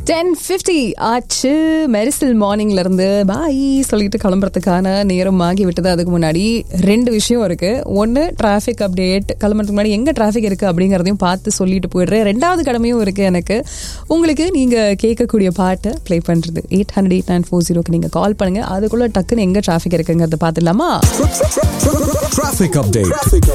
Ten fifty ஆச்சு மெரிசல் மார்னிங்ல இருந்து பாய் சொல்லிட்டு கிளம்புறதுக்கான நேரம் ஆகி விட்டது அதுக்கு முன்னாடி ரெண்டு விஷயம் இருக்கு ஒன்று டிராஃபிக் அப்டேட் கிளம்புறதுக்கு முன்னாடி எங்க டிராஃபிக் இருக்கு அப்படிங்கறதையும் பார்த்து சொல்லிட்டு போயிடுறேன் ரெண்டாவது கடமையும் இருக்கு எனக்கு உங்களுக்கு நீங்க கேட்கக்கூடிய பாட்டை ப்ளே பண்றது eight hundred eight nine four ஜீரோக்கு நீங்க கால் பண்ணுங்க அதுக்குள்ள டக்குன்னு எங்க டிராஃபிக் இருக்குங்கிறத பார்த்துடலாமா Traffic update.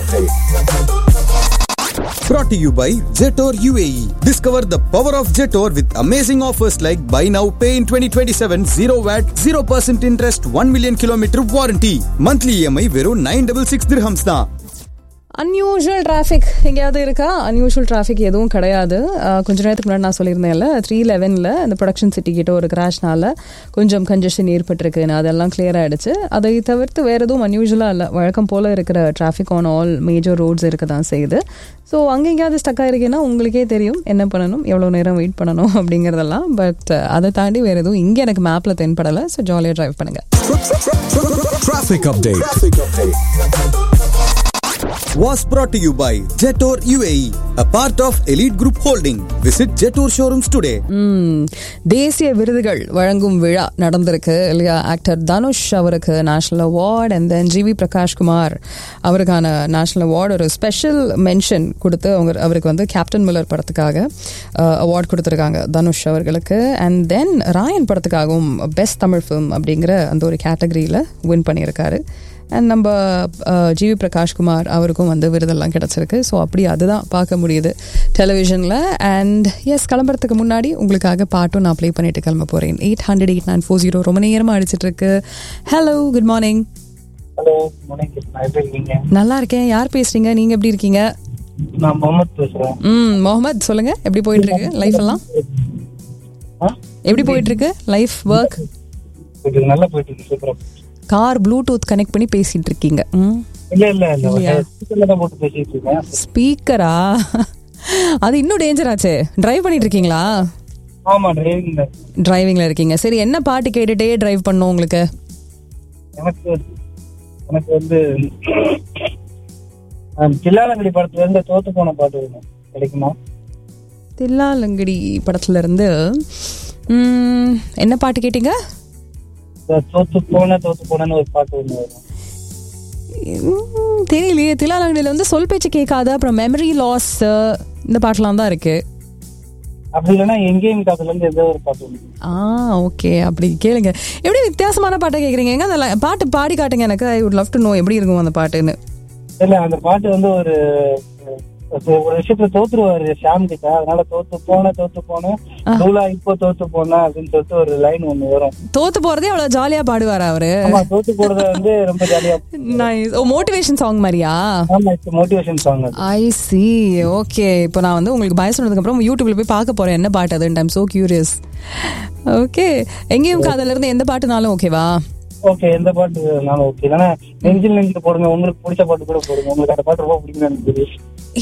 Brought to you by Jetor UAE. Discover the power of Jetor with amazing offers like buy now, pay in 2027, 0 VAT, 0% interest, 1 million kilometer warranty. Monthly EMI வெறும் 966 dirhams தான். அன்யூஷுவல் டிராஃபிக் எங்கேயாவது இருக்கா unusual traffic எதுவும் கிடையாது அஹ், கொஞ்ச நேரத்துக்கு முன்னாடி நான் சொல்லியிருந்தேன்ல த்ரீ லெவனில் அந்த ப்ரொடக்ஷன் சிட்டி கிட்ட ஒரு கிராஷ்னால கொஞ்சம் கன்ஜெஷன் ஏற்பட்டிருக்குன்னு அதெல்லாம் கிளியர் ஆயிடுச்சு அதை தவிர்த்து வேற எதுவும் அன்யூஷுவலாக இல்லை வழக்கம் போல் இருக்கிற traffic on all major roads இருக்க தான் செய்யுது ஸோ அங்கே எங்கேயாவது ஸ்டக் ஆயிருக்கேன்னா உங்களுக்கே தெரியும் என்ன பண்ணணும் எவ்வளோ நேரம் வெயிட் பண்ணணும் அப்படிங்கிறதெல்லாம் பட் அதை தாண்டி வேற எதுவும் இங்கே எனக்கு மேப்பில் தென்படலை ஸோ ஜாலியாக டிரைவ் பண்ணுங்க Traffic update. Was brought to you by Jetor UAE, a part of Elite Group Holding. Visit Jetor showrooms today. ம், தேசிய விருதுகள் வழங்கும் விழா நடந்திருக்கு இல்லையா ஆக்டர் தனுஷ் அவருக்கு national award and then GV Prakashkumar அவருக்கான நேஷனல் அவார்டு ஒரு ஸ்பெஷல் மென்ஷன் கொடுத்து அவங்க அவருக்கு வந்து கேப்டன் மில்லர் படத்துக்காக அவார்ட் கொடுத்துருக்காங்க தனுஷ் அவர்களுக்கு அண்ட் தென் ராயன் படத்துக்காகவும் பெஸ்ட் தமிழ் ஃபிலிம் அப்படிங்கிற அந்த ஒரு கேட்டகரியில் வின் பண்ணியிருக்காரு அண்ட் நம்ம ஜிவி பிரகாஷ்குமார் அவருக்கும் வந்து விருதெல்லாம் கிடச்சிருக்கு ஸோ அப்படி அதுதான் பார்க்க முடியுது டெலிவிஷனில் அண்ட் எஸ் கிளம்புறதுக்கு முன்னாடி உங்களுக்காக பாட்டும் நான் ப்ளே பண்ணிட்டு கிளம்ப போகிறேன் eight hundred eight nine four zero ரொம்ப நேரமாக அடிச்சிட்டு இருக்கு ஹலோ குட் மார்னிங் ஹலோ வணக்கம் கிருஷ்ணா எப்படி இருக்கீங்க நல்லா இருக்கேன் யார் பேசுறீங்க நீங்கள் எப்படி இருக்கீங்க நான் முகமது பேசுறேன் ம் முகமது சொல்லுங்க எப்படி போயிட்டு இருக்கு லைஃப் எல்லாம் ஆ? எப்படி போயிட்டு இருக்கு லைஃப் ஒர்க் இது நல்லா போயிட்டு இருக்கு சூப்பரா கார் ப்ளூடூத் கனெக்ட் பண்ணி பேசிட்டு இருக்கீங்க ம் இல்ல இல்ல இல்ல இல்லையா? ஸ்பீக்கர்ல தான் போட்டு பேசிட்டு இருக்கேன் ஸ்பீக்கரா அது இன்னும் டேஞ்சர் ஆச்சே டிரைவ் பண்ணிட்டு இருக்கீங்களா ஆமா டிரைவிங் டிரைவிங்ல இருக்கீங்க சரி என்ன பாட்டு கேட்டுட்டே டிரைவ் பண்ணும் உங்களுக்கு எனக்கு எனக்கு வந்து ஆஹ், தில்லாலங்கடி படத்துல இருந்து தோத்து போன பாட்டு வேணும் கிடைக்குமா தில்லாலங்கடி படத்துல இருந்து ம், என்ன பாட்டு கேட்டீங்க இந்த தோத்து போன தோத்து போனன்னு ஒரு பாட்டு ஒண்ணு வரும் ம், தெரியலையே தில்லாலங்கடியில வந்து சொல் பேச்சு கேட்காத அப்புறம் மெமரி லாஸ் இந்த பாட்டெல்லாம் தான் இருக்கு அப்படி இல்லைன்னா எங்கேயும் காத்துல இருந்து ஏதோ ஒரு பாட்டு ஒண்ணு ஆ ஓகே அப்படி கேளுங்க எப்படி வித்தியாசமான பாட்டை கேட்குறீங்க எங்க அந்த ல- பாட்டு பாடி காட்டுங்க எனக்கு I would love to know எப்படி இருக்கும் அந்த பாட்டுன்னு இல்ல அந்த பாட்டு வந்து ஒரு ஒரு- ஒரு விஷயத்துல தோத்துருவாரு ஷாம் கிட்ட அதனால தோத்து போன தோத்து போன தூளா இப்போ தோத்து போன அப்படின்னு சொல்லிட்டு ஒரு லைன் ஒண்ணு வரும் தோத்து போறதே அவ்வளவு ஜாலியா பாடுவாரா அவரு ஆமா தோத்து போறத வந்து ரொம்ப ஜாலியா நைஸ் ஓ மோட்டிவேஷன் சாங் மாதிரியா ஆமா இட்ஸ் மோட்டிவேஷன் சாங் அது ஐ சி ஓகே இப்போ நான் வந்து உங்களுக்கு பாய் சொன்னதுக்கு அப்புறம் யூடியூப்ல போய் பார்க்க போறேன் என்ன பாட்டு அது ஐம் சோ கியூரியஸ் ஓகே எங்கேயும் காதல இருந்து எந்த பாட்டுனாலும் ஓகேவா ஓகே எந்த பாட்டு நானும் ஓகே இல்லைன்னா நெஞ்சில் நெஞ்சில் போடுங்க உங்களுக்கு பிடிச்ச பாட்டு கூட போடுங்க உங்களுக்கு அந்த பாட்டு ரொம்ப பிடிக்கும் எனக்கு தெரியும்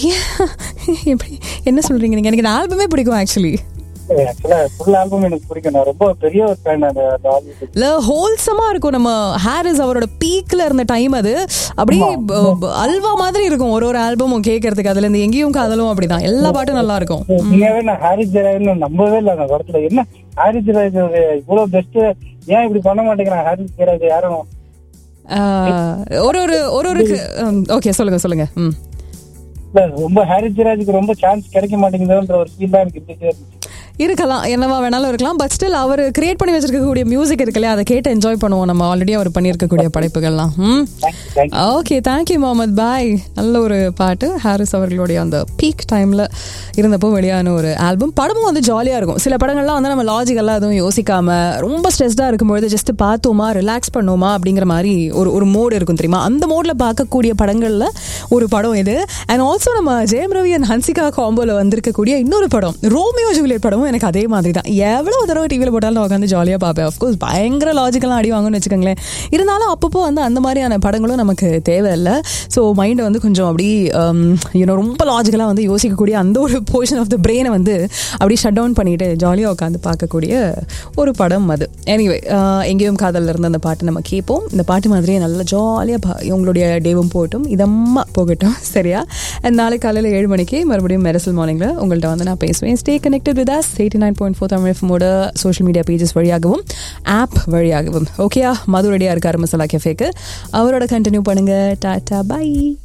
எப்படி என்ன சொல்றீங்க நீங்க எனக்கு இந்த ஆல்பமே பிடிக்கும் ஆக்சுவலி ஆக்சுவலா ஃபுல் ஆல்பம் எனக்கு பிடிக்கும் நான் ரொம்ப பெரிய ஒரு ஃபேன் அந்த அந்த ஆல்பம் இல்ல ஹோல்சமா இருக்கும் நம்ம ஹாரிஸ் அவரோட பீக்ல இருந்த டைம் அது அப்படியே ப- ப- அல்வா மாதிரி இருக்கும் ஒரு ஒரு ஆல்பமும் கேட்கறதுக்கு அதுல இருந்து எங்கேயும் காதலும் அப்படிதான் எல்லா பாட்டும் நல்லா இருக்கும் உண்மையாவே நான் ஹாரிஸ் ஜெராஜ்னு நம்பவே இல்லை அந்த படத்துல என்ன ஹாரிஸ் ஜெராஜ் இவ்வளவு பெஸ்ட் ஏன் இப்படி பண்ண மாட்டேங்கிறான் ஹாரிஸ் ஜெராஜ் யாரும் ஆஹ், ஒரு ஒரு ஒரு ஒரு ஓகே சொல்லுங்க சொல்லுங்க ம் இல்ல ரொம்ப ஹாரிஸ் ஜெராஜுக்கு ரொம்ப சான்ஸ் கிடைக்க மாட்டேங்குதுன்ற ஒரு ஃபீல் தான் எனக்கு இருந்துட்டே இருந்துச்சு இருக்கலாம் என்னவா வேணாலும் இருக்கலாம் பட் ஸ்டில் அவர் கிரியேட் பண்ணி வச்சிருக்கக்கூடிய மியூசிக் இருக்குல்லையா அதை கேட்டு என்ஜாய் பண்ணுவோம் நம்ம ஆல்ரெடி அவர் பண்ணியிருக்கக்கூடிய படைப்புகள்லாம் ம் thank you thank you okay thank you Mohammed Bhai நல்ல ஒரு பாட்டு ஹாரிஸ் அவர்களுடைய அந்த பீக் டைமில் இருந்தப்போ வெளியான ஒரு ஆல்பம் படமும் வந்து ஜாலியாக இருக்கும் சில படங்கள்லாம் வந்து நம்ம லாஜிக்கெல்லாம் எதுவும் யோசிக்காம ரொம்ப ஸ்ட்ரெஸ்டாக இருக்கும்பொழுது ஜஸ்ட் பார்த்தோமா ரிலாக்ஸ் பண்ணோமா அப்படிங்கிற மாதிரி ஒரு ஒரு மோடு இருக்கும் தெரியுமா அந்த மோடில் பார்க்கக்கூடிய படங்களில் ஒரு படம் இது அண்ட் ஆல்சோ நம்ம ஜெயம் ரவி அண்ட் ஹன்சிகா காம்போல வந்திருக்கக்கூடிய இன்னொரு படம் ரோமியோ ஜூலியட் படமும் எனக்கு அதே மாதிரி தான் எவ்வளவு தடவை டிவியில் போட்டாலும் நான் உட்காந்து ஜாலியாக பார்ப்பேன் அஃப்கோர்ஸ் பயங்கர லாஜிக்கெல்லாம் அடி வாங்கும்னு வச்சுக்கோங்களேன் இருந்தாலும் அப்பப்போ வந்து அந்த மாதிரியான படங்களும் நமக்கு தேவையில்லை ஸோ மைண்டை வந்து கொஞ்சம் அப்படி யூனோ ரொம்ப லாஜிக்கலாக வந்து யோசிக்கக்கூடிய அந்த ஒரு போர்ஷன் ஆஃப் த பிரெயினை வந்து அப்படி ஷட் டவுன் பண்ணிட்டு ஜாலியாக உட்காந்து பார்க்கக்கூடிய ஒரு படம் அது எனிவே எங்கேயும் காதல்ல இருந்து அந்த பாட்டு நம்ம கேட்போம் இந்த பாட்டு மாதிரியே நல்ல ஜாலியாக உங்களுடைய டேவும் போகட்டும் இதம்மா போகட்டும் சரியா And நாளை காலையில் ஏழு மணிக்கு மறுபடியும் மெரசல் மார்னிங்கில் உங்கள்கிட்ட வந்து நான் பேசுவேன் stay connected with us eighty nine point four Tamil எஃப்எம்மோட சோஷியல் மீடியா பேஜஸ் வழியாகவும் ஆப் வழியாகவும் ஓகேயா மது ரெடியாக இருக்காரு மசாலா கெஃபேக்கு அவரோட கண்டினியூ பண்ணுங்க டாட்டா பை